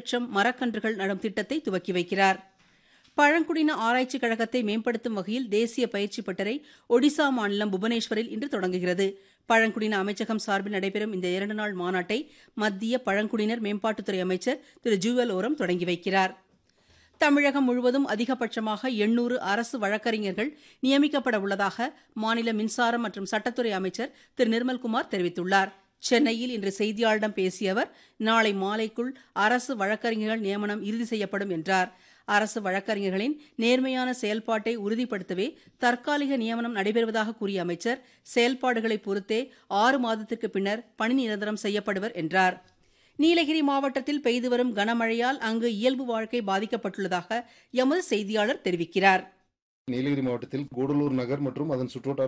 லட்சம் மரக்கன்றுகள் நடும் திட்டத்தை துவக்கி வைக்கிறார் பழங்குடியின ஆராய்ச்சிக் கழகத்தை மேம்படுத்தும் வகையில் தேசிய பயிற்சி பட்டறை ஒடிசா மாநிலம் புவனேஸ்வரில் இன்று தொடங்குகிறது பழங்குடியின அமைச்சகம் சார்பில் நடைபெறும் இந்த இரண்டு நாள் மாநாட்டை மத்திய பழங்குடியினர் மேம்பாட்டுத்துறை அமைச்சர் திரு ஜூவல் ஓரம் தொடங்கி வைக்கிறார் தமிழகம் முழுவதும் அதிகபட்சமாக எண்ணூறு அரசு வழக்கறிஞர்கள் நியமிக்கப்பட உள்ளதாக மாநில மின்சாரம் மற்றும் சட்டத்துறை அமைச்சர் திரு நிர்மல்குமார் தெரிவித்துள்ளார் சென்னையில் இன்று செய்தியாளரிடம் பேசிய அவர் நாளை மாலைக்குள் அரசு வழக்கறிஞர்கள் நியமனம் இறுதி செய்யப்படும் என்றார் அரசு வழக்கறிஞர்களின் நேர்மையான செயல்பாட்டை உறுதிப்படுத்தவே தற்காலிக நியமனம் நடைபெறுவதாக கூறிய அமைச்சர் செயல்பாடுகளை பொறுத்தே ஆறு மாதத்திற்கு பின்னர் பணி நிரந்தரம் செய்யப்படுவர் என்றார் நீலகிரி மாவட்டத்தில் பெய்து வரும் கனமழையால் அங்கு இயல்பு வாழ்க்கை பாதிக்கப்பட்டுள்ளதாக எமது செய்தியாளர் தெரிவிக்கிறார் நீலகிரி மாவட்டத்தில் கூடலூர் நகர் மற்றும் அதன் சுற்றுவட்டார